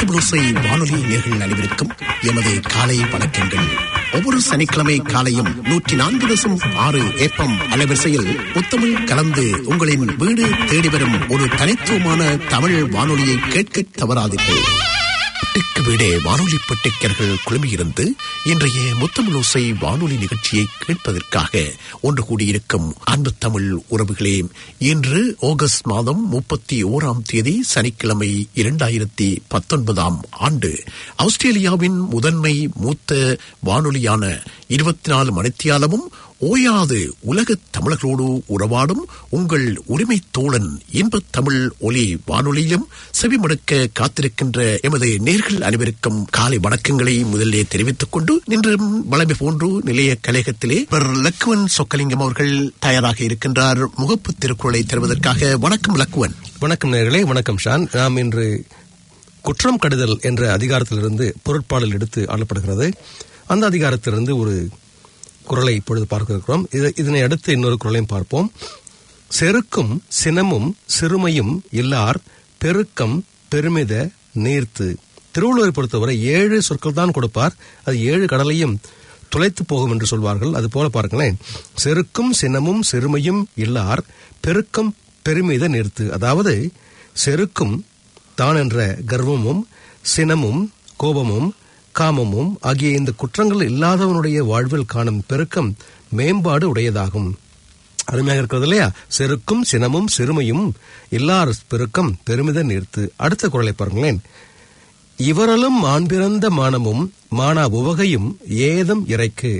முத்தமிழோசை வானொலி நேர்கள் அனைவருக்கும் எமது காலை வணக்கங்கள் ஒவ்வொரு சனிக்கிழமை காலையும் நூற்றி நான்கு தசம் ஆறு ஏப்பம் அலைவரிசையில் முத்தமிழ் கலந்து உங்களின் வீடு தேடி வரும் ஒரு தனித்துவமான தமிழ் வானொலியை கேட்க தவறாதீர்கள் வீட்டுக்கு வீடே வானொலி பெட்டிக்கர்கள் குழுமியிருந்து இன்றைய முத்தமிழோசை வானொலி நிகழ்ச்சியை கேட்பதற்காக ஒன்று கூடியிருக்கும் அன்பு தமிழ் உறவுகளே இன்று ஆகஸ்ட் மாதம் முப்பத்தி ஓராம் தேதி சனிக்கிழமை இரண்டாயிரத்தி பத்தொன்பதாம் ஆண்டு ஆஸ்திரேலியாவின் முதன்மை மூத்த வானொலியான இருபத்தி நாலு மணித்தியாலமும் ஓயாது உலகத் தமிழர்களோடு உறவாடும் உங்கள் உரிமை தோழன் இன்பத் தமிழ் ஒலி வானொலியிலும் செவிமடுக்க காத்திருக்கின்ற எமது நேர்கள் அனைவருக்கும் காலை வணக்கங்களை முதலிலே தெரிவித்துக் கொண்டு இன்றும் வளமை போன்று நிலைய கலையகத்திலே லக்குவன் சொக்கலிங்கம் அவர்கள் தயாராக இருக்கின்றார் முகப்பு திருக்குறளை தருவதற்காக வணக்கம் லக்குவன் வணக்கம் நேர்களே வணக்கம் ஷான் நாம் இன்று குற்றம் கடுதல் என்ற அதிகாரத்திலிருந்து பொருட்பாடல் எடுத்து ஆளப்படுகிறது அந்த அதிகாரத்திலிருந்து ஒரு குரலை இப்பொழுது பார்க்க இருக்கிறோம் இது- இதனை அடுத்து இன்னொரு குரலையும் பார்ப்போம் செருக்கும் சினமும் சிறுமையும் இல்லார் பெருக்கம் பெருமித நீர்த்து திருவள்ளுவரை பொறுத்தவரை ஏழு சொற்கள் தான் கொடுப்பார் அது ஏழு கடலையும் துளைத்து போகும் என்று சொல்வார்கள் அது போல பாருங்களேன் செருக்கும் சினமும் சிறுமையும் இல்லார் பெருக்கம் பெருமித நிறுத்து அதாவது செருக்கும் தான் என்ற கர்வமும் சினமும் கோபமும் காமமும் ஆகிய இந்த குற்றங்கள் இல்லாதவனுடைய வாழ்வில் காணும் பெருக்கம் மேம்பாடு உடையதாகும் அருமையாக இருக்கிறது இல்லையா செருக்கும் சினமும் சிறுமையும் இல்லார் பெருக்கம் பெருமித நிறுத்து அடுத்த குரலை பாருங்களேன் இவரலும் மாண்பிறந்த மானமும் மானா உவகையும் ஏதம் இறைக்கு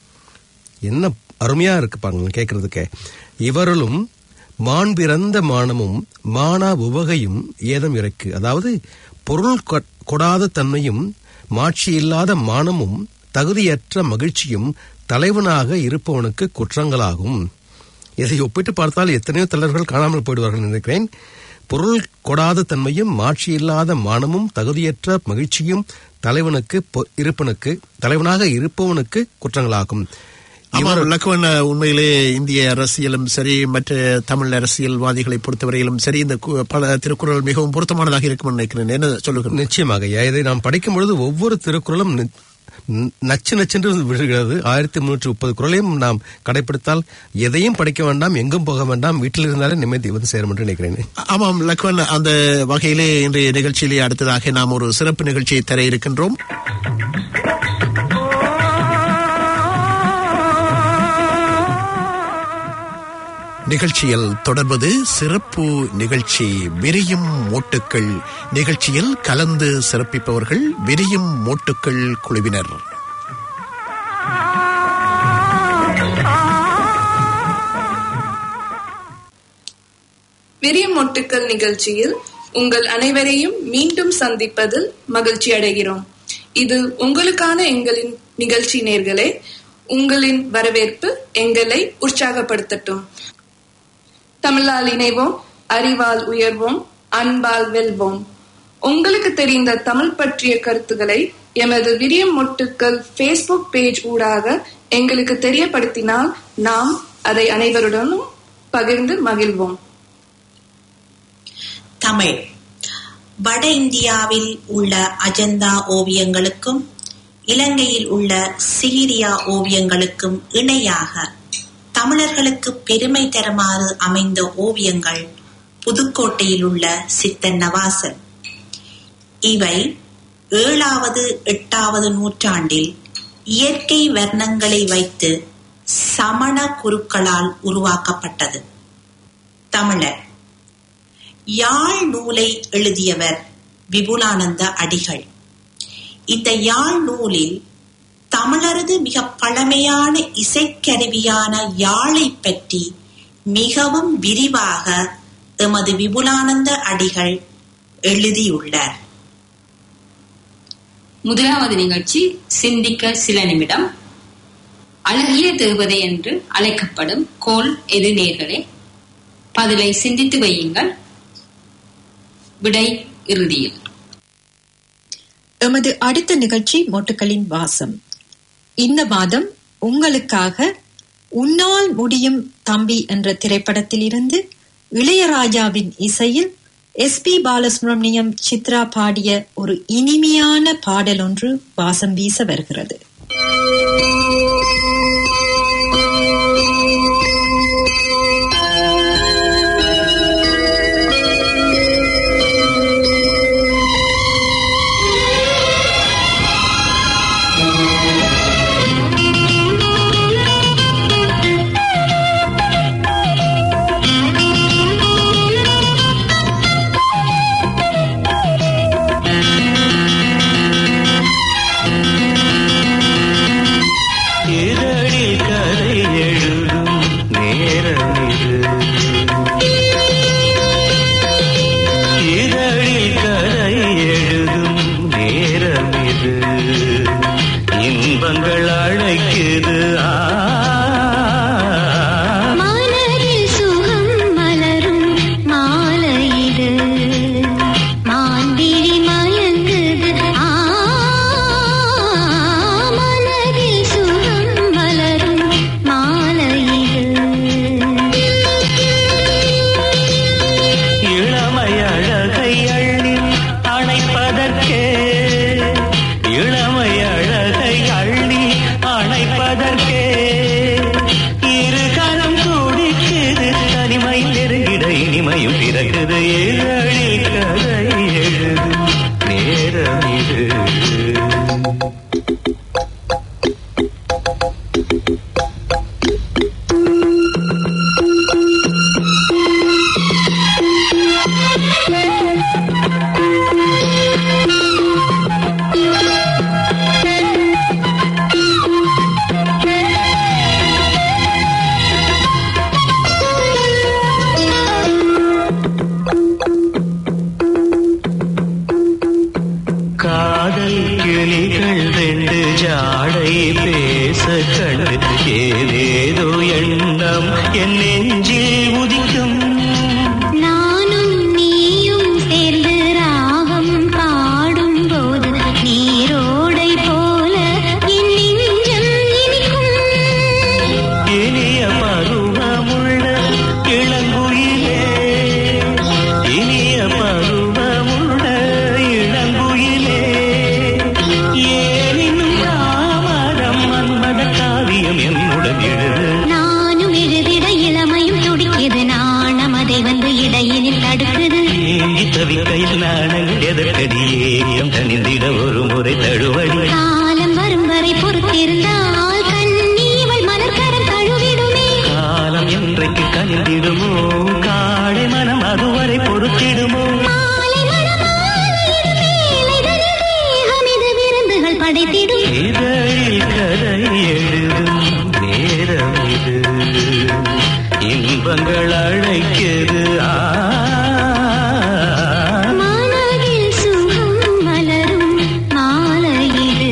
என்ன அருமையா இருக்கு பாருங்க கேட்கறதுக்கு இவரலும் மாண்பிறந்த மானமும் மானா உவகையும் ஏதம் இறைக்கு அதாவது பொருள் கொ- கொடாத தன்மையும் மாட்சி இல்லாத மானமும் தகுதியற்ற மகிழ்ச்சியும் தலைவனாக இருப்பவனுக்கு குற்றங்களாகும் இதை ஒப்பிட்டு பார்த்தால் எத்தனையோ தலைவர்கள் காணாமல் போயிடுவார்கள் நினைக்கிறேன் பொருள் கொடாத தன்மையும் மாட்சி இல்லாத மானமும் தகுதியற்ற மகிழ்ச்சியும் தலைவனுக்கு பொ- இருப்பனுக்கு தலைவனாக இருப்பவனுக்கு குற்றங்களாகும் அவர் லக்குவன் உண்மையிலே இந்திய அரசியலும் சரி மற்ற தமிழ் அரசியல்வாதிகளை பொறுத்தவரையிலும் சரி இந்த கு- பல திருக்குறள் மிகவும் பொருத்தமானதாக இருக்கும் நினைக்கிறேன் என்ன சொல்லுகிறேன் நிச்சயமாக ஐயா. இதை நாம் படிக்கும் பொழுது ஒவ்வொரு திருக்குறளும் நி- ந- நச்சு நச்சென்று விழுகிறது ஆயிரத்தி முன்னூற்றி முப்பது குரலையும் நாம் கடைபிடித்தால் எதையும் படிக்க வேண்டாம் எங்கும் போக வேண்டாம் வீட்டில் இருந்தாலே நிம்மதி வந்து சேரும் என்று நினைக்கிறேன் ஆமாம் லக்வன் அந்த வகையிலே இன்றைய நிகழ்ச்சியிலே அடுத்ததாக நாம் ஒரு சிறப்பு நிகழ்ச்சியை தர இருக்கின்றோம் நிகழ்ச்சியில் தொடர்வது சிறப்பு நிகழ்ச்சி விரியும் மூட்டுக்கள் நிகழ்ச்சியில் கலந்து சிறப்பிப்பவர்கள் விரியும் மூட்டுக்கள் குழுவினர் விரியும் மொட்டுக்கள் நிகழ்ச்சியில் உங்கள் அனைவரையும் மீண்டும் சந்திப்பதில் மகிழ்ச்சி அடைகிறோம் இது உங்களுக்கான எங்களின் நிகழ்ச்சி நேர்களே உங்களின் வரவேற்பு எங்களை உற்சாகப்படுத்தட்டும் தமிழால் இணைவோம் அறிவால் உயர்வோம் அன்பால் வெல்வோம் உங்களுக்கு தெரிந்த தமிழ் பற்றிய கருத்துக்களை எமது விரியம் மொட்டுக்கள் ஃபேஸ்புக் பேஜ் ஊடாக எங்களுக்கு தெரியப்படுத்தினால் நாம் அதை அனைவருடனும் பகிர்ந்து மகிழ்வோம் தமிழ் வட இந்தியாவில் உள்ள அஜந்தா ஓவியங்களுக்கும் இலங்கையில் உள்ள சீரியா ஓவியங்களுக்கும் இணையாக தமிழர்களுக்கு பெருமை தருமாறு அமைந்த ஓவியங்கள் புதுக்கோட்டையில் உள்ள சித்தன் நவாசன் இவை ஏழாவது எட்டாவது நூற்றாண்டில் இயற்கை வர்ணங்களை வைத்து சமண குருக்களால் உருவாக்கப்பட்டது தமிழர் யாழ் நூலை எழுதியவர் விபுலானந்த அடிகள் இந்த யாழ் நூலில் தமிழரது மிக பழமையான இசைக்கருவியான யாழை பற்றி மிகவும் விரிவாக எமது விபுலானந்த அடிகள் எழுதியுள்ளார் முதலாவது நிகழ்ச்சி சிந்திக்க சில நிமிடம் அழகிய தேவதை என்று அழைக்கப்படும் கோல் எது நேர்களே பதிலை சிந்தித்து வையுங்கள் விடை இறுதியில் எமது அடுத்த நிகழ்ச்சி மொட்டுக்களின் வாசம் இந்த மாதம் உங்களுக்காக உன்னால் முடியும் தம்பி என்ற திரைப்படத்தில் இருந்து இளையராஜாவின் இசையில் எஸ் பி பாலசுப்ரமணியம் சித்ரா பாடிய ஒரு இனிமையான பாடல் ஒன்று வாசம் வீச வருகிறது இதழில் கதை எழுதும் நேரம் இது இதழில் கதை எழுதும் நேரம் இது இன்பங்கள் அழைக்குது ஆ மனதில் சுகம் மலரும் மாலை இது மாந்திரி மயங்குது ஆ மனதில் சுகம் மலரும் மாலை இது இளமை அழகை அள்ளி அணைப்பதற்கே இளமை அழகை அள்ளி அணைப்பதற்கே இரு கரம் துடிக்குது தனிமை நெருங்கிட இனிமையும் பிறகுது ஏழில் கதை எழுதும் நேரம் இது காதல் கிளிகள் ரெண்டு ஜாடை பேச கண்டு ஏதேதோ எண்ணம் என் நெஞ்சில் உதிக்கும் நானும் நீயும் சேர்ந்து ராகம் பாடும் போது நீரோடை போல என் நெஞ்சம் இனிக்கும் இனிய பருவமுள்ள இளங்குயிலே இனிய பருவமுள்ள இளங்குயிலே ஏனினும் தாமரம் மன்மத காவியம் என்னுடன் எழுது நானும் எழுதிட இளமையும் துடிக்குது நாணம் அதை வந்து இடையினில் தடுக்குது ஏங்கி தவிக்கையில் நாணங்கள் எதற்கடி ஏக்கம் தனிந்திட ஒரு முறை தழுவடி காலம் வரும் வரை பொறுத்திருந்தால் கண்ணீவள் மலர்கரம் தழுவிடுமே காலம் என்றைக்கு கனிந்திடுமோ காடை மனம் அதுவரை பொறுத்திடுமோ மாலை மணமாலையிடும் வேலைதனில் தேகம் இது விருந்துகள் படைத்திடும் இதழில் கதை எழுதும் நேரம் இது இன்பங்கள் அழைக்கிறது ஆ மனதில் சுகம் மலரும் மாலை இது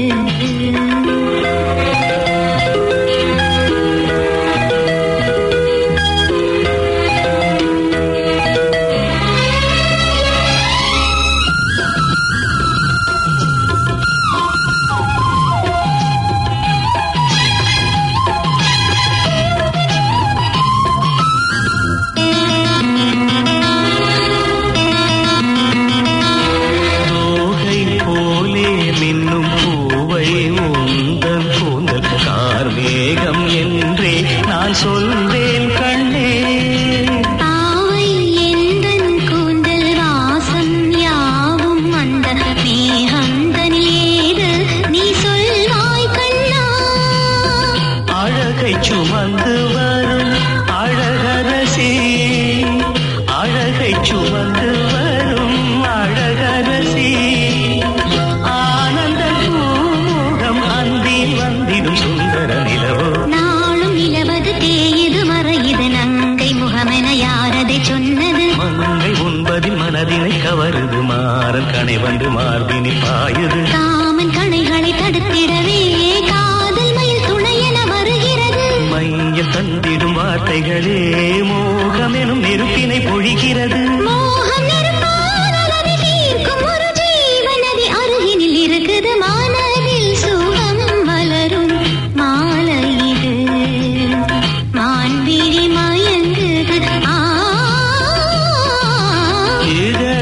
தோகை போலே மின்னும் பூவை உந்தன் கூந்தல் கார்மேகம் என்றே நான் சொல்வேன் கண்ணே பாவை எந்தன் கூந்தல் வாசம் யாவும் அந்த மேகந்தனில் ஏது நீ சொல்வாய் கண்ணா அழகை சுமந்து வரும் அழகரசி அழகை சுமந்து வரும் அழகரசி ஆனந்த பூமுகம் அந்தில் வந்திடும் சுந்தர நிலவோ நாளும் நிலவது தேயுது மறையுது நங்கை முகமென யாரதை சொன்னது மங்கை உண்பதில் மனதினை கவருது மாறன் கனை வந்து மார்பினில் பாயுது காமன் கணைகளை தடுத்திடவே காதல் மயில் துணையென வருகிறது மையம் தந்திடும் வார்த்தைகளே மோகம் எனும் நெருப்பினை பொழிகிறது மோகம் நெருப்பானதை தீர்க்கும் ஒரு ஜீவநதி அருகினில் இருக்குது மனதில் சுகம் மலரும் மாலை இது மான்விழி மயங்குது ஆ இதழ்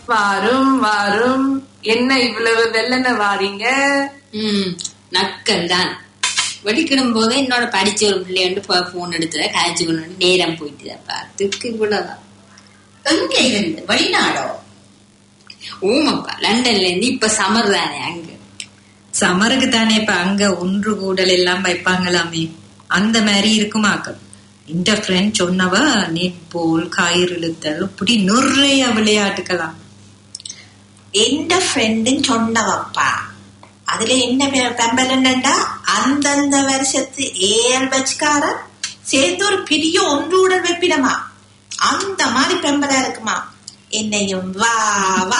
வாரும் வாரும் என்ன இவ்வளவு வெள்ளன வாரீங்க ம் நக்கல் தான் வெடிக்கிடும் போது என்னோட படிச்ச ஒரு பிள்ளைண்டு போன் எடுத்துல காய்ச்சி கொண்டு நேரம் போயிட்டு பார்த்துக்கு இவ்வளவுதான் எங்க இருந்து வெளிநாடோ ஊமப்பா லண்டன்ல இருந்து இப்ப சமர் தானே அங்க சமருக்கு தானே இப்ப அங்க ஒன்று கூடல் எல்லாம் வைப்பாங்களாமே அந்த மாதிரி இருக்குமாக்கள் இந்த ஃப்ரெண்ட் சொன்னவ நெட் போல் கயிறு இழுத்தல் இப்படி நிறைய விளையாட்டுக்கலாம் எந்த ஃப்ரெண்டும் சொன்னவப்பா அதுல என்ன பெம்பலண்டா அந்தந்த வருஷத்து ஏழ் பச்சுக்காரன் சேர்ந்து ஒரு பெரிய ஒன்று உடல் வைப்பிடமா அந்த மாதிரி பெம்பலா இருக்குமா என்னையும் வா வா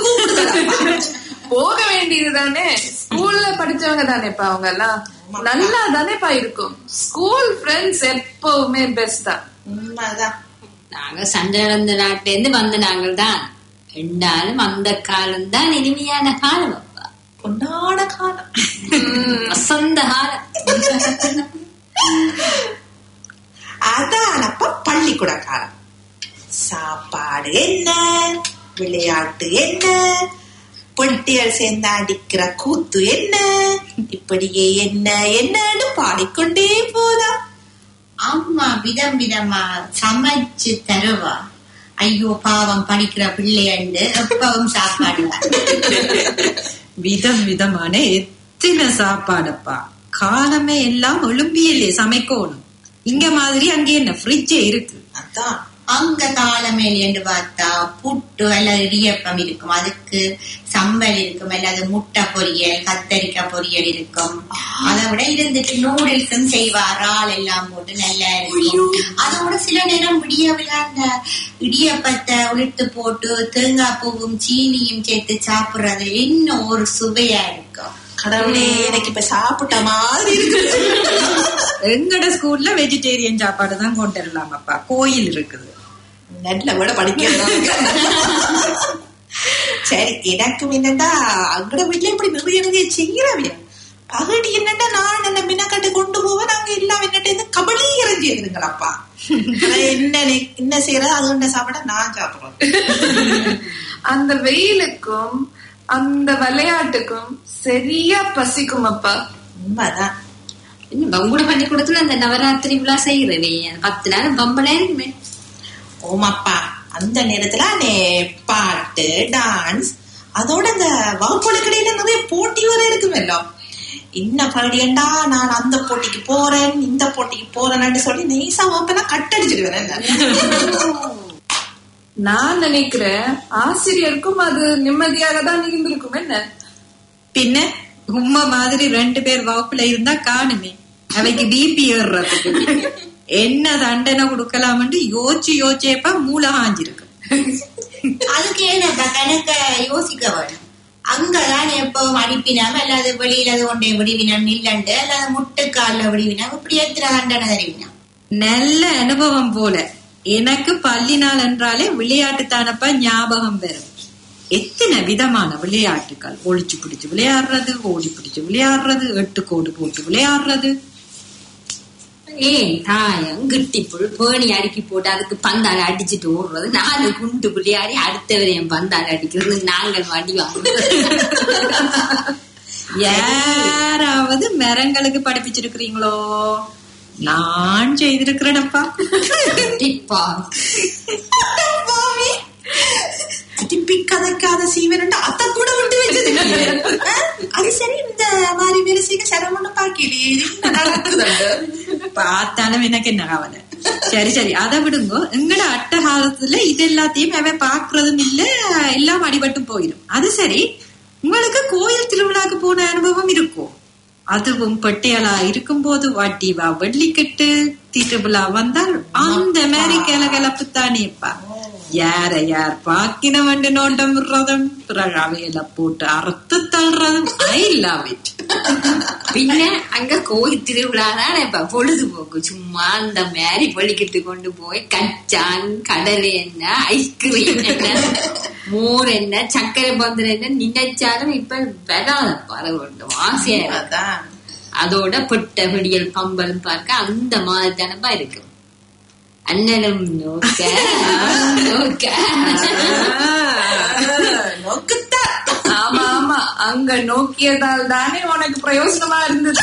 போக வேண்டியது தானே ஸ்கூல்ல படிச்சவங்க தானேப்பா அவங்க எல்லாம் நல்லா தானேப்பா இருக்கும் ஸ்கூல் ஃப்ரெண்ட்ஸ் எப்பவுமே பெஸ்ட் தான் உண்மைதான் நாங்க சண்டை நடந்த நாட்டுல இருந்து வந்த நாங்கள் தான் ரெண்டாலும் அந்த காலம் தான் இனிமையான காலம் அப்பா பொன்னாட காலம் வசந்த காலம் அதானப்ப பள்ளிக்கூட காலம் சாப்பாடு என்ன விளையாட்டு என்ன பொட்டியல் சேர்ந்து அடிக்கிற கூத்து என்ன இப்படியே என்ன என்னன்னு பாடிக்கொண்டே போதா அம்மா விதம் விதமா சமைச்சு தருவா ஐயோ பாவம் படிக்கிற பிள்ளையண்டு எப்பவும் சாப்பாடு விதம் விதமான எத்தனை சாப்பாடுப்பா காலமே எல்லாம் எழும்பியலே சமைக்கணும் இங்க மாதிரி அங்க என்ன ஃப்ரிட்ஜே இருக்கு அதான் அங்க காலமேல் என்று பார்த்தா புட்டு அல்லது இடியப்பம் இருக்கும் அதுக்கு சம்பல் இருக்கும் அல்லது முட்டை பொரியல் கத்தரிக்காய் பொரியல் இருக்கும் அதை விட இருந்துட்டு நூடுல்ஸும் செய்வார் ஆள் எல்லாம் போட்டு நல்லா இருக்கும் அதோட சில நேரம் விடியவில்லை அந்த இடியப்பத்தை உளுத்து போட்டு தேங்காய் பூவும் சீனியும் சேர்த்து சாப்பிடுறது இன்னும் ஒரு சுவையா இருக்கும் கடவுளே எனக்கு இப்ப சாப்பிட்ட மாதிரி இருக்கு எங்கட ஸ்கூல்ல வெஜிடேரியன் சாப்பாடு தான் கொண்டு வரலாமப்பா கோயில் இருக்குது நெட்ல விட படிக்கிறேன் சரி எனக்கு என்னடா அங்கட வீட்டுல இப்படி நிறைய நிறைய செய்யறவிய பகடி என்னடா நான் என்ன மின்னக்கட்டு கொண்டு போவேன் நாங்க எல்லாம் என்னட்ட இருந்து கபலீகரம் செய்யுதுங்களப்பா என்ன நெ- என்ன செய்யறது அது என்ன சாப்பிட நான் சாப்பிடுறேன் அந்த வெயிலுக்கும் அந்த விளையாட்டுக்கும் சரியா பசிக்கும் அப்பா உண்மைதான் என்ன பங்குட பள்ளிக்கூடத்துல அந்த நவராத்திரி விழா செய்யறவே பத்து நாள் பம்பளே இருக்குமே ஓமாப்பா அந்த நேரத்துல நே பாட்டு டான்ஸ் அதோட இந்த வகுப்புகளுக்கிடையில நிறைய போட்டி வர இருக்குமല്ലോ என்ன படியண்டா நான் அந்த போட்டிக்கு போறேன் இந்த போட்டிக்கு போறேன்னு சொல்லி நெய்சா வகுப்பெல்லாம் கட்டடிச்சிடுவேன் நான் நினைக்கிறேன் ஆசிரியருக்கும் அது நிம்மதியாக தான் இருந்திருக்கும் என்ன பின்ன உம்மா மாதிரி ரெண்டு பேர் வகுப்புல இருந்தா காணுமே அவைக்கு பிபி ஏறுறதுக்கு என்ன தண்டனை கொடுக்கலாம்னு யோசிச்சு யோசிச்சேப்ப மூளை காஞ்சிருக்கு அதுக்கு ஏனப்பா கணக்க யோசிக்க வேணும் அங்கதான் எப்பவும் அடிப்பினாம அல்லாத வெளியில அது கொண்டே விடுவினம் இல்லண்டு அல்லாத முட்டுக்கால்ல விடுவினம் இப்படி எத்தனை தண்டனை தருவினம் நல்ல அனுபவம் போல எனக்கு பள்ளி நாள் என்றாலே விளையாட்டு தானப்பா ஞாபகம் வரும் எத்தனை விதமான விளையாட்டுகள் ஒளிச்சு பிடிச்சு விளையாடுறது ஓடி பிடிச்சு விளையாடுறது எட்டு கோடு போட்டு விளையாடுறது ஏன் தாயம் கிட்டிப்புள் பேணி அடுக்கி போட்டு அதுக்கு பந்தால அடிச்சுட்டு ஓடுறது நாலு குண்டு விளையாடி அடுத்தவர் என் பந்தால அடிக்கிறது நாங்கள் வடி யாராவது மரங்களுக்கு படிப்பிச்சிருக்கிறீங்களோ நான் செய்திருக்கிறேனப்பா டிப்பா திருப்பி கதைக்காத சீவன் அத்தை கூட விட்டு வச்சது இல்லையே. அது சரி இந்த மாதிரி வேலை செய்ய சிரமம்னு பாக்கலையே என்ன நடக்குதுண்டு பார்த்தாலும் எனக்கு என்ன கவலை சரி சரி அதை விடுங்க எங்கட அட்டகாலத்துல இது எல்லாத்தையும் அவன் பாக்குறதும் இல்ல எல்லாம் அடிபட்டு போயிடும் அது சரி உங்களுக்கு கோயில் திருவிழாக்கு போன அனுபவம் இருக்கும் அதுவும் பட்டியலா இருக்கும்போது வாட்டி வா வெள்ளிக்கட்டு திருவிழா வந்தால் அந்த மாதிரி கிளகலப்பு தானேப்பா யார யார் பாக்கின வண்டு நோட்டம் விடுறதும் பிறகு அவையில போட்டு அறுத்து தள்ளுறதும் ஐ லவ் இட் பின்ன அங்க கோயில் திருவிழா தான் இப்ப பொழுதுபோக்கு சும்மா அந்த மாதிரி பழிக்கிட்டு கொண்டு போய் கச்சான் கடல் என்ன ஐஸ்கிரீம் என்ன மோர் என்ன சக்கரை பந்தல் என்ன நினைச்சாலும் இப்ப வராத பரவட்டும் ஆசையா இருக்கு அதான் அதோட பொட்ட விடியல் பம்பல் பார்க்க அந்த மாதிரி தானப்பா இருக்கு அண்ணனும் நோக்க நோக்க அங்க நோக்கியதால் தானே உனக்கு பிரயோஜனமா இருந்தது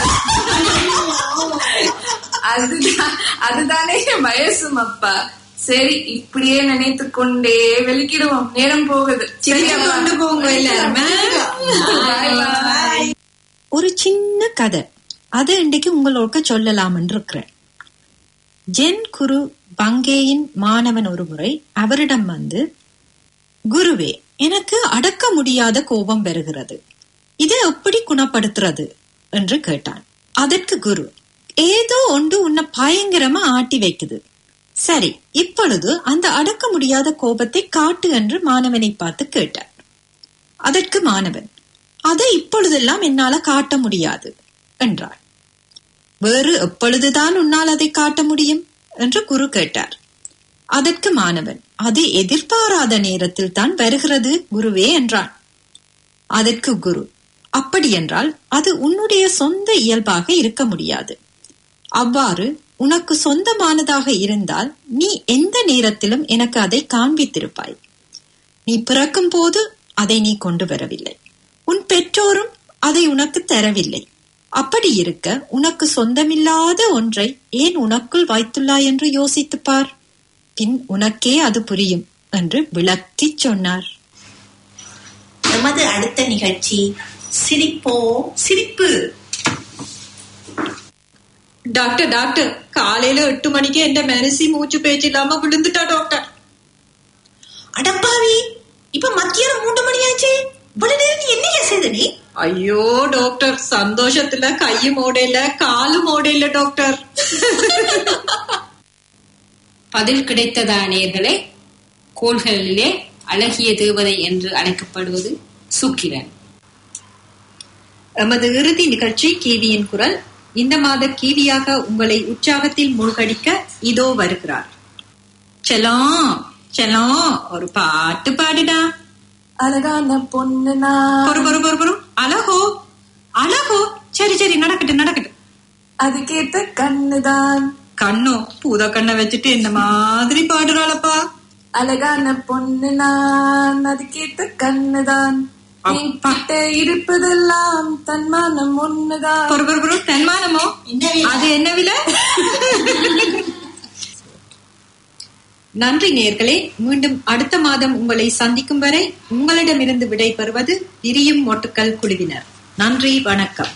அதுதான் அதுதானே வயசும் அப்பா சரி இப்படியே நினைத்து கொண்டே வெளிக்கிடுவோம் நேரம் போகுது சிரிச்சு கொண்டு போங்க எல்லாருமே Bye bye. ஒரு சின்ன கதை அதை இன்றைக்கு உங்களுக்கு சொல்லலாம்னு இருக்கிறேன் ஜென் குரு பங்கேயின் மாணவன் ஒரு முறை அவரிடம் வந்து குருவே எனக்கு அடக்க முடியாத கோபம் வருகிறது இதை எப்படி குணப்படுத்துறது என்று கேட்டான் அதற்கு குரு ஏதோ ஒன்று உன்னை பயங்கரமா ஆட்டி வைக்குது சரி இப்பொழுது அந்த அடக்க முடியாத கோபத்தை காட்டு என்று மாணவனை பார்த்து கேட்டார் அதற்கு மாணவன் அதை இப்பொழுதெல்லாம் என்னால காட்ட முடியாது என்றார் வேறு எப்பொழுதுதான் உன்னால் அதை காட்ட முடியும் என்று குரு கேட்டார் அதற்கு மாணவன் அது எதிர்பாராத நேரத்தில் தான் வருகிறது குருவே என்றான் அதற்கு குரு அப்படி என்றால் அது உன்னுடைய சொந்த இயல்பாக இருக்க முடியாது அவ்வாறு உனக்கு சொந்தமானதாக இருந்தால் நீ எந்த நேரத்திலும் எனக்கு அதை காண்பித்திருப்பாய் நீ பிறக்கும் போது அதை நீ கொண்டு வரவில்லை உன் பெற்றோரும் அதை உனக்கு தரவில்லை அப்படி இருக்க உனக்கு சொந்தமில்லாத ஒன்றை ஏன் உனக்குள் வைத்துள்ளாய் என்று யோசித்துப் பார் பின் உனக்கே அது புரியும் என்று விளக்கிச் சொன்னார் நமது அடுத்த நிகழ்ச்சி சிரிப்போ சிரிப்பு டாக்டர் டாக்டர் காலையில எட்டு மணிக்கு எந்த மனசி மூச்சு பேச்சு இல்லாம விழுந்துட்டா டாக்டர் அடப்பாவி இப்ப மத்தியானம் மூன்று மணி ஆச்சு இவ்வளவு நேரம் நீ என்ன செய்த நீ ஐயோ டாக்டர் சந்தோஷத்துல கையும் ஓடையில காலும் ஓடையில டாக்டர் பதில் கிடைத்ததா நேர்களே கோள்களிலே அழகிய தேவதை என்று அழைக்கப்படுவது சுக்கிரன் எமது இறுதி நிகழ்ச்சி கீவியின் குரல் இந்த மாத கீவியாக உங்களை உற்சாகத்தில் மூழ்கடிக்க இதோ வருகிறார் செல்லம் செல்லம் ஒரு பாட்டு பாடுடா அழகான பொண்ணு நான் பொறு பொறு பொறு பொறு அழகோ அழகோ சரி சரி நடக்கட்டும் நடக்கட்டும் அதுக்கேத்த கண்ணுதான் கண்ணோ பூத கண்ணை வச்சுட்டு இந்த மாதிரி பாடுறாளப்பா அழகான பொண்ணு நான் அதுக்கேத்த கண்ணுதான் அப்பா. என்கிட்ட இருப்பதெல்லாம் தன்மானம் ஒண்ணுதான் பொறு பொறு பொறு தன்மானமோ என்ன விலை? அது என்ன விலை நன்றி நேர்களே மீண்டும் அடுத்த மாதம் உங்களை சந்திக்கும் வரை உங்களிடமிருந்து விடை பெறுவது விரியும் மொட்டுக்கள் குழுவினர் நன்றி வணக்கம்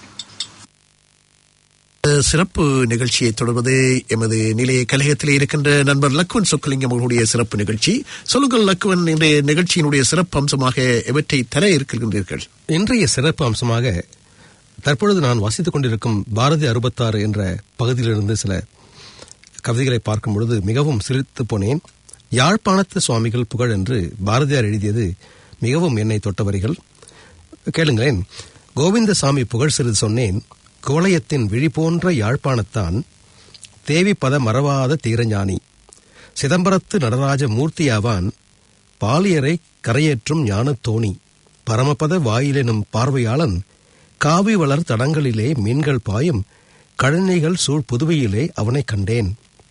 சிறப்பு நிகழ்ச்சியை தொடர்வது எமது நிலைய கழகத்திலே இருக்கின்ற நண்பர் லக்குவன் சொக்கலிங்கம் அவர்களுடைய சிறப்பு நிகழ்ச்சி சொல்லுங்கள் லக்குவன் இன்றைய நிகழ்ச்சியினுடைய சிறப்பு அம்சமாக எவற்றை தர இருக்கின்றீர்கள் இன்றைய சிறப்பு அம்சமாக தற்பொழுது நான் வாசித்துக் கொண்டிருக்கும் பாரதி அறுபத்தாறு என்ற பகுதியிலிருந்து சில கவிதைகளை பார்க்கும் பொழுது மிகவும் சிரித்து போனேன் யாழ்ப்பாணத்து சுவாமிகள் புகழ் என்று பாரதியார் எழுதியது மிகவும் என்னை தொட்ட வரிகள் கேளுங்களேன் கோவிந்தசாமி புகழ் சிறிது சொன்னேன் குவளையத்தின் விழி போன்ற யாழ்ப்பாணத்தான் தேவி பத மறவாத தீரஞானி சிதம்பரத்து நடராஜ மூர்த்தியாவான் பாலியரை கரையேற்றும் ஞானத் தோணி பரமபத வாயிலெனும் பார்வையாளன் காவி வளர் தடங்களிலே மீன்கள் பாயும் கழனிகள் சூழ் புதுவையிலே அவனைக் கண்டேன்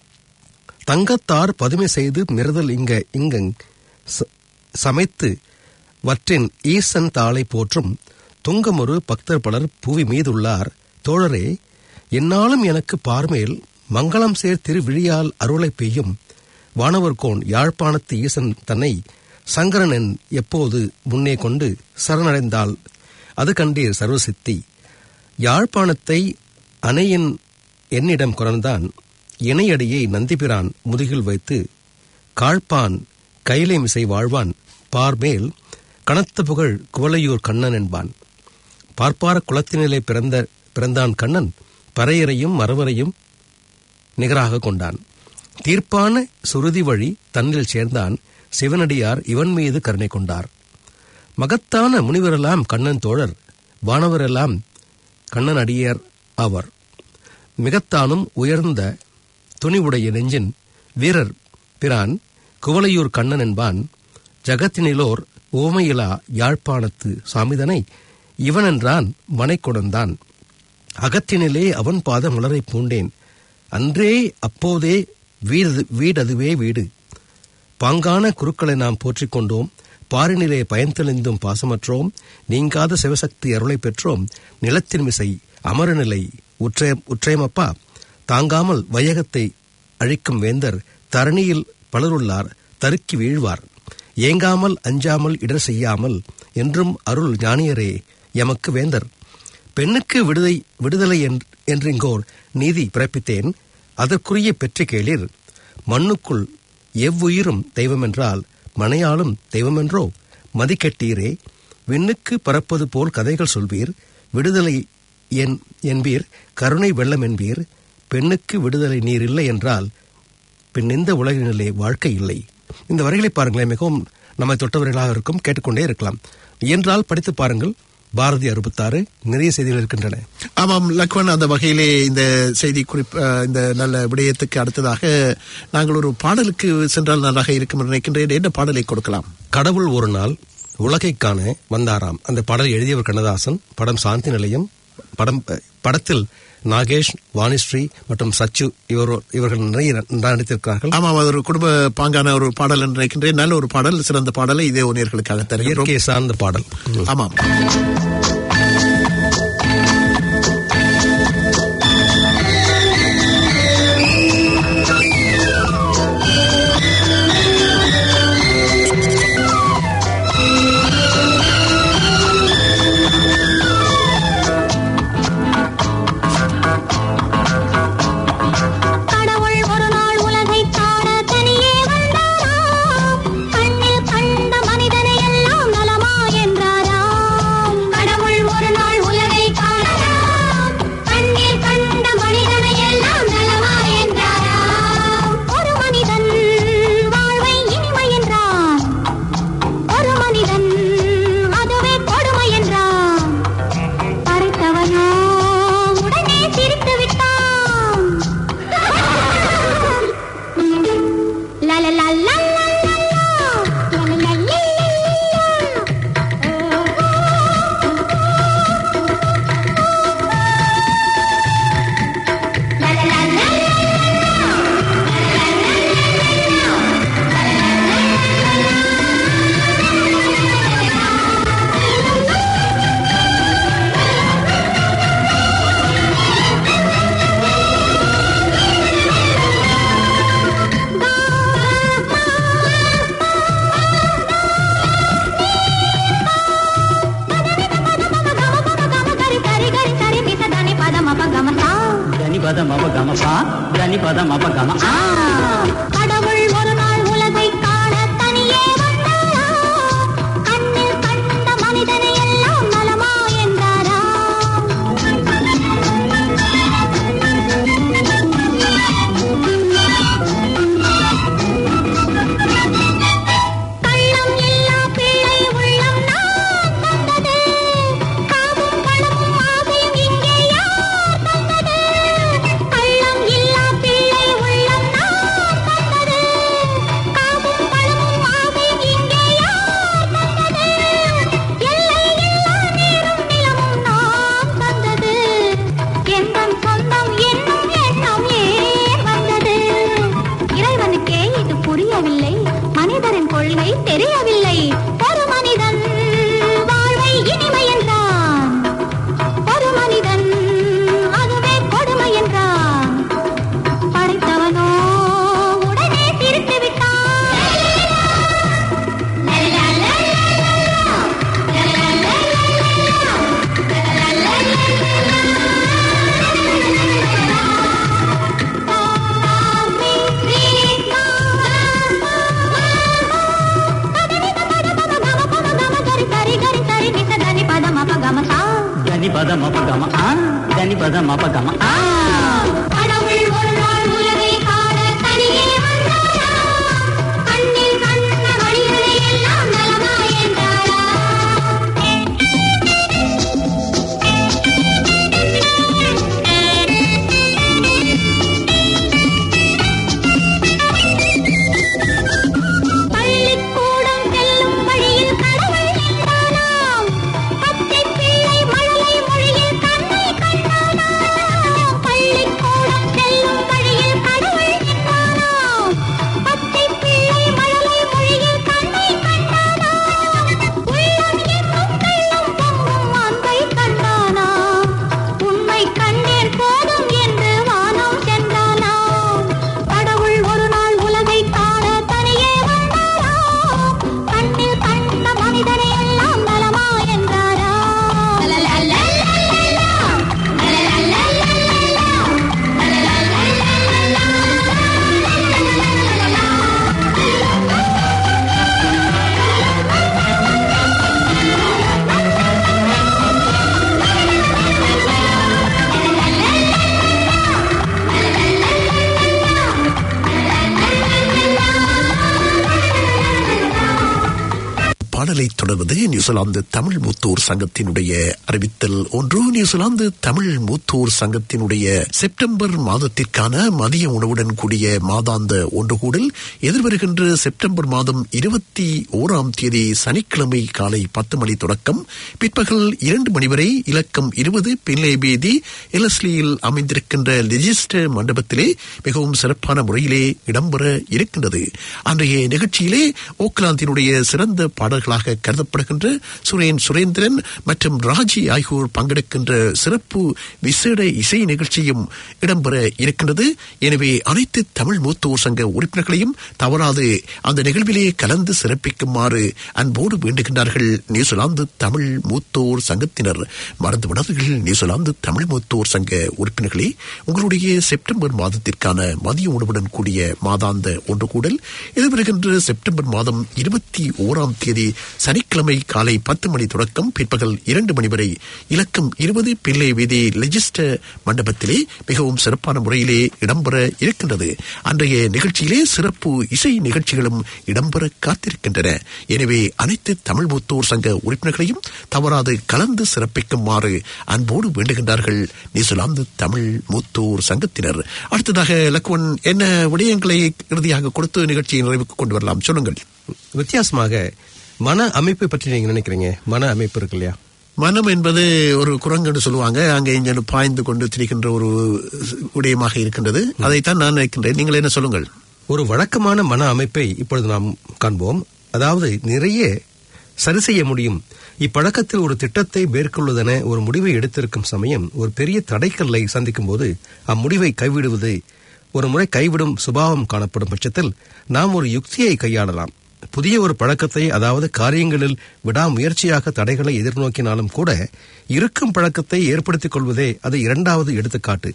தங்கத்தார் பதுமை செய்து மிருதல் இங்க இங்கங் ச- சமைத்து வற்றின் ஈசன் தாளை போற்றும் துங்கமொரு பக்தர் பலர் புவி மீதுள்ளார் தோழரே என்னாலும் எனக்கு பார்மேல் மங்களம் சேர் திருவிழியால் அருளை பெய்யும் வானவர்கோன் யாழ்ப்பாணத்து ஈசன் தன்னை சங்கரனன் எப்போது முன்னே கொண்டு சரணடைந்தால் அது கண்டீர் சர்வசித்தி யாழ்ப்பாணத்தை அணையின் என்னிடம் குறந்தான் இணையடியை நந்திபிரான் முதுகில் வைத்து காழ்ப்பான் கைலை மிசை வாழ்வான் பார்மேல் கனத்த புகழ் குவளையூர் கண்ணன் என்பான் பார்ப்பார குலத்தினிலே பிறந்த பிறந்தான் கண்ணன் பறையரையும் மரவரையும் நிகராக கொண்டான் தீர்ப்பான சுருதி வழி தன்னில் சேர்ந்தான் சிவனடியார் இவன் மீது கருணை கொண்டார் மகத்தான முனிவரெல்லாம் கண்ணன் தோழர் வானவரெல்லாம் கண்ணன் அடியார் அவர் மிகத்தானும் உயர்ந்த துணிவுடைய நெஞ்சின் வீரர் பிரான் குவளையூர் கண்ணன் என்பான் ஜகத்தினிலோர் ஓமையிலா யாழ்ப்பாணத்து சாமிதனை இவனென்றான் மனை கொடந்தான் அகத்தினிலே அவன் பாத மலரை பூண்டேன் அன்றே அப்போதே வீடு வீடதுவே வீடு பாங்கான குருக்களை நாம் போற்றிக் கொண்டோம் பாரினிலே பயன்தெளிந்தும் பாசமற்றோம் நீங்காத சிவசக்தி அருளை பெற்றோம் நிலத்தின் மிசை அமரநிலை உற்றே உற்றேமப்பா தாங்காமல் வையகத்தை அழிக்கும் வேந்தர் தரணியில் பலருள்ளார் தருக்கி வீழ்வார் ஏங்காமல் அஞ்சாமல் இடர் செய்யாமல் என்றும் அருள் ஞானியரே எமக்கு வேந்தர் பெண்ணுக்கு விடுதை விடுதலை என்- என்றிங்கோர் நீதி பிறப்பித்தேன் அதற்குரிய பெற்று கேளிர் மண்ணுக்குள் எவ்வுயிரும் தெய்வமென்றால் மனையாளும் தெய்வமென்றோ மதிக்கட்டீரே விண்ணுக்கு பறப்பது போல் கதைகள் சொல்வீர் விடுதலை என் என்பீர் கருணை வெள்ளம் என்பீர் பெண்ணுக்கு விடுதலை நீர் இல்லை என்றால் பின் இந்த உலகினிலே வாழ்க்கை இல்லை இந்த வரிகளை பாருங்களேன் மிகவும் நம்மை தொட்டவர்களாக இருக்கும் கேட்டுக்கொண்டே இருக்கலாம் இயன்றால் படித்து பாருங்கள் பாரதி அறுபத்தாறு நிறைய செய்திகள் இருக்கின்றன ஆமாம் லக்வன் அந்த வகையிலே இந்த செய்தி குறிப்பு அஹ், இந்த நல்ல விடயத்துக்கு அடுத்ததாக நாங்கள் ஒரு பாடலுக்கு சென்றால் நன்றாக இருக்கும் என்று நினைக்கின்றேன் என்ன பாடலை கொடுக்கலாம் கடவுள் ஒரு நாள் உலகை காண வந்தாராம் அந்த பாடல் எழுதியவர் கண்ணதாசன் படம் சாந்தி நிலையம் படம் படத்தில் நாகேஷ் வாணிஸ்ரீ மற்றும் சச்சு இவர் இவர்கள் நிறைய நடித்திருக்கிறார்கள் ஆமாம் அது ஒரு குடும்ப பாங்கான ஒரு பாடல் என்று நினைக்கின்றேன் நல்ல ஒரு பாடல் சிறந்த பாடலை இதே நேர்களுக்காக தருகிறோம் இயற்கை சார்ந்த பாடல் ஆமாம் கடவுள் ஒரு நாள் உலகை காண தனியே வந்தாராம் கண்ணில் கண்ட மனிதனை எல்லாம் நலமா என்றாராம் கடவுள் ஒரு நாள் உலகை காணலாம் கண்ணில் கண்ட மனிதனை எல்லாம் நலமா என்றாராம் ஒரு மனிதன் வாழ்வை இனிமை என்றான் ஒரு மனிதன் அதுவே கொடுமை என்றான் படைத்தவனோ உடனே சிரித்து விட்டான் La la la la la la la la la la la la la la గరి గరి గరి సరి మిస దని పద మప గమ సా దని పద మప గమ పా దని పద మప గమ ఆ கடவுள் ஒரு நாள் உலகை காண தனியே வந்தாரா கண்ணில் கண்ட மனிதனை எல்லாம் நலமா என்றாரா கள்ளம் இல்லா பிள்ளை உள்ளம் நான் தந்தது காமும் பணமும் ஆசையும் இங்கே யார் தந்தது கள்ளம் இல்லா பிள்ளை உள்ளம் நான் தந்தது காமும் பணமும் ஆசையும் இங்கே யார் தந்தது எல்லை இல்லா நீரும் நிலமும் நான் தந்தது எந்தன் சொந்தம் என்னும் எண்ணம் ஏன் வந்தது இறைவனுக்கே இது புரியவில்லை மனிதரின் கொள்கை தெரியவில்லை ஒரு மனிதன் வாழ்வை இனிமை என்றான் ஒரு மனிதன் அதுவே கொடுமை என்றான் படைத்தவனோ உடனே சிரித்து விட்டான் దని పద మప గమ ఆ దని పద మప గమ ఆ கடவுள் ஒரு நாள் உலகை காண தனியே வந்தாரா கண்ணில் கண்ட மனிதனை எல்லாம் நலமா என்றாரா பள்ளிக்கூடம் செல்லும் வழியில் கடவுள் நின்றானாம் பச்சை பிள்ளை மழலை மொழியில் கண்ணை கண்டானாம் பள்ளிக்கூடம் பாடலை தொடர்வது நியூசிலாந்து தமிழ் மூத்தோர் சங்கத்தினுடைய அறிவித்தல் ஒன்று நியூசிலாந்து தமிழ் மூத்தோர் சங்கத்தினுடைய செப்டம்பர் மாதத்திற்கான மதிய உணவுடன் கூடிய மாதாந்த ஒன்று கூடல் எதிர்வருகின்ற செப்டம்பர் மாதம் இருபத்தி ஓராம் தேதி சனிக்கிழமை காலை பத்து மணி தொடக்கம் பிற்பகல் இரண்டு மணி வரை இலக்கம் இருபது பின்லே வீதி எலஸ்லியில் அமைந்திருக்கின்ற லெஜிஸ்டர் மண்டபத்திலே மிகவும் சிறப்பான முறையிலே இடம்பெற இருக்கின்றது அன்றைய நிகழ்ச்சியிலே ஓக்லாந்தினுடைய சிறந்த பாடல்களாக கருதப்படுகின்ற சுரேன் சுரேந்திரன் மற்றும் ராஜி ஆகியோர் பங்கெடுக்கின்ற சிறப்பு விசேட இசை நிகழ்ச்சியும் இடம்பெற இருக்கின்றது எனவே அனைத்து தமிழ் மூத்தோர் சங்க உறுப்பினர்களையும் தவறாது அந்த நிகழ்விலே கலந்து சிறப்பிக்குமாறு அன்போடு வேண்டுகின்றார்கள் நியூசிலாந்து தமிழ் மூத்தோர் சங்கத்தினர் மறந்து விடாதீர்கள் நியூசிலாந்து தமிழ் மூத்தோர் சங்க உறுப்பினர்களே உங்களுடைய செப்டம்பர் மாதத்திற்கான மதிய உணவுடன் கூடிய மாதாந்த ஒன்று கூடல் எதிர்வருகின்ற செப்டம்பர் மாதம் இருபத்தி ஓராம் தேதி சனிக்கிழமை காலை பத்து மணி தொடக்கம் பிற்பகல் இரண்டு மணி வரை இலக்கம் இருபது பிள்ளை வீதி லெஜிஸ்டர் மண்டபத்திலே மிகவும் சிறப்பான முறையிலே இடம்பெற இருக்கின்றது அன்றைய நிகழ்ச்சியிலே சிறப்பு இசை நிகழ்ச்சிகளும் இடம்பெற காத்திருக்கின்றன எனவே அனைத்து தமிழ் மூத்தோர் சங்க உறுப்பினர்களையும் தவறாது கலந்து சிறப்பிக்குமாறு அன்போடு வேண்டுகின்றார்கள் நியூசிலாந்து தமிழ் மூத்தோர் சங்கத்தினர் அடுத்ததாக லக்வன் என்ன விடயங்களை இறுதியாக கொடுத்து நிகழ்ச்சியை நிறைவுக்கு கொண்டு வரலாம் சொல்லுங்கள் வித்தியாசமாக மன அமைப்பை பற்றி நீங்க நினைக்கிறீங்க மன அமைப்பு இருக்கு இல்லையா மனம் என்பது ஒரு குரங்குன்னு சொல்லுவாங்க அங்கே இங்கே பாய்ந்து கொண்டு திரிகின்ற ஒரு விடயமாக இருக்கின்றது அதைத்தான் நான் நினைக்கின்றேன் நீங்கள் என்ன சொல்லுங்கள் ஒரு வழக்கமான மன அமைப்பை இப்பொழுது நாம் காண்போம் அதாவது நிறைய சரி செய்ய முடியும் இப்பழக்கத்தில் ஒரு திட்டத்தை மேற்கொள்வதென ஒரு முடிவை எடுத்திருக்கும் சமயம் ஒரு பெரிய தடைக்கல்லை சந்திக்கும் போது அம்முடிவை கைவிடுவது ஒரு முறை கைவிடும் சுபாவம் காணப்படும் பட்சத்தில் நாம் ஒரு யுக்தியை கையாளலாம் புதிய ஒரு பழக்கத்தை அதாவது காரியங்களில் விடாமுயற்சியாக தடைகளை எதிர்நோக்கினாலும் கூட இருக்கும் பழக்கத்தை ஏற்படுத்திக் கொள்வதே அது இரண்டாவது எடுத்துக்காட்டு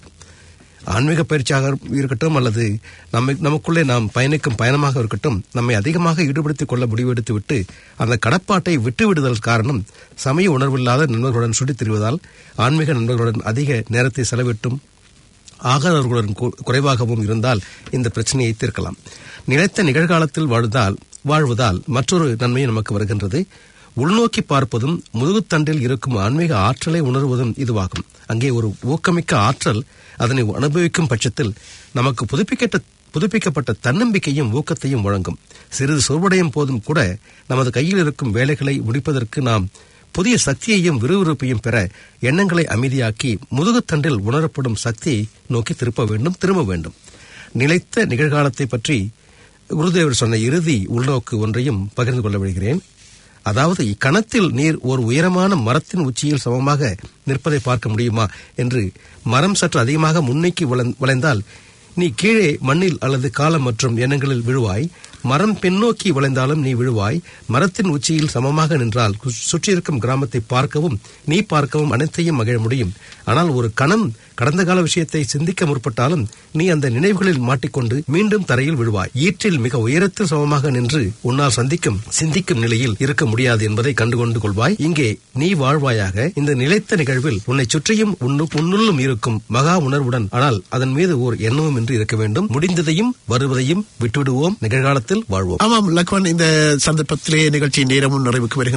ஆன்மீக பயிற்சியாக இருக்கட்டும் அல்லது நம்மை நமக்குள்ளே நாம் பயணிக்கும் பயணமாக இருக்கட்டும் நம்மை அதிகமாக ஈடுபடுத்திக் கொள்ள முடிவெடுத்து விட்டு அந்த கடப்பாட்டை விட்டுவிடுதல் காரணம் சமய உணர்வில்லாத நண்பர்களுடன் சுற்றித் திரிவதால் ஆன்மீக நண்பர்களுடன் அதிக நேரத்தை செலவிட்டும் ஆகாதவர்களுடன் கு- குறைவாகவும் இருந்தால் இந்த பிரச்சனையை தீர்க்கலாம் நிலைத்த நிகழ்காலத்தில் வாழ்ந்தால் வாழ்வதால் மற்றொரு நன்மை நமக்கு வருகின்றது உள்நோக்கி பார்ப்பதும் முதுகுத்தண்டில் இருக்கும் ஆன்மீக ஆற்றலை உணர்வதும் இதுவாகும் அங்கே ஒரு ஊக்கமிக்க ஆற்றல் அதனை அனுபவிக்கும் பட்சத்தில் நமக்கு புதுப்பிக்கப்பட்ட புதுப்பிக்கப்பட்ட தன்னம்பிக்கையும் ஊக்கத்தையும் வழங்கும் சிறிது சோர்வடையும் போதும் கூட நமது கையில் இருக்கும் வேலைகளை முடிப்பதற்கு நாம் புதிய சக்தியையும் விறுவிறுப்பையும் பெற எண்ணங்களை அமைதியாக்கி முதுகுத்தண்டில் உணரப்படும் சக்தியை நோக்கி திருப்ப வேண்டும் திரும்ப வேண்டும் நிலைத்த நிகழ்காலத்தை பற்றி குருதேவர் சொன்ன இறுதி உள்நோக்கு ஒன்றையும் பகிர்ந்து கொள்ள விடுகிறேன் அதாவது இக்கணத்தில் நீர் ஒரு உயரமான மரத்தின் உச்சியில் சமமாக நிற்பதை பார்க்க முடியுமா என்று மரம் சற்று அதிகமாக முன்னோக்கி வளர்ந்- வளைந்தால் நீ கீழே மண்ணில் அல்லது காலம் மற்றும் எண்ணங்களில் விழுவாய் மரம் பின்னோக்கி வளைந்தாலும் நீ விழுவாய் மரத்தின் உச்சியில் சமமாக நின்றால் கு- சுற்றியிருக்கும் கிராமத்தை பார்க்கவும் நீ பார்க்கவும் அனைத்தையும் மகிழ முடியும் ஆனால் ஒரு கணம் கடந்த கால விஷயத்தை சிந்திக்க முற்பட்டாலும் நீ அந்த நினைவுகளில் மாட்டிக்கொண்டு மீண்டும் தரையில் விழுவாய் ஈற்றில் மிக உயரத்தில் சமமாக நின்று உன்னால் சந்திக்கும் சிந்திக்கும் நிலையில் இருக்க முடியாது என்பதை கண்டுகொண்டு கொள்வாய் இங்கே நீ வாழ்வாயாக இந்த நிலைத்த நிகழ்வில் உன்னை சுற்றியும் உன்னு- உன்னுள்ளும் இருக்கும் மகா உணர்வுடன் ஆனால் அதன் மீது ஓர் எண்ணமும் இன்றி இருக்க வேண்டும் முடிந்ததையும் வருவதையும் விட்டுவிடுவோம் நிகழ்காலத்தில் வாழ்வோம் ஆமாம் லக்வன் இந்த சந்தர்ப்பத்திலே நிகழ்ச்சி நேரமும் நிறைவுக்கு வருகின்றது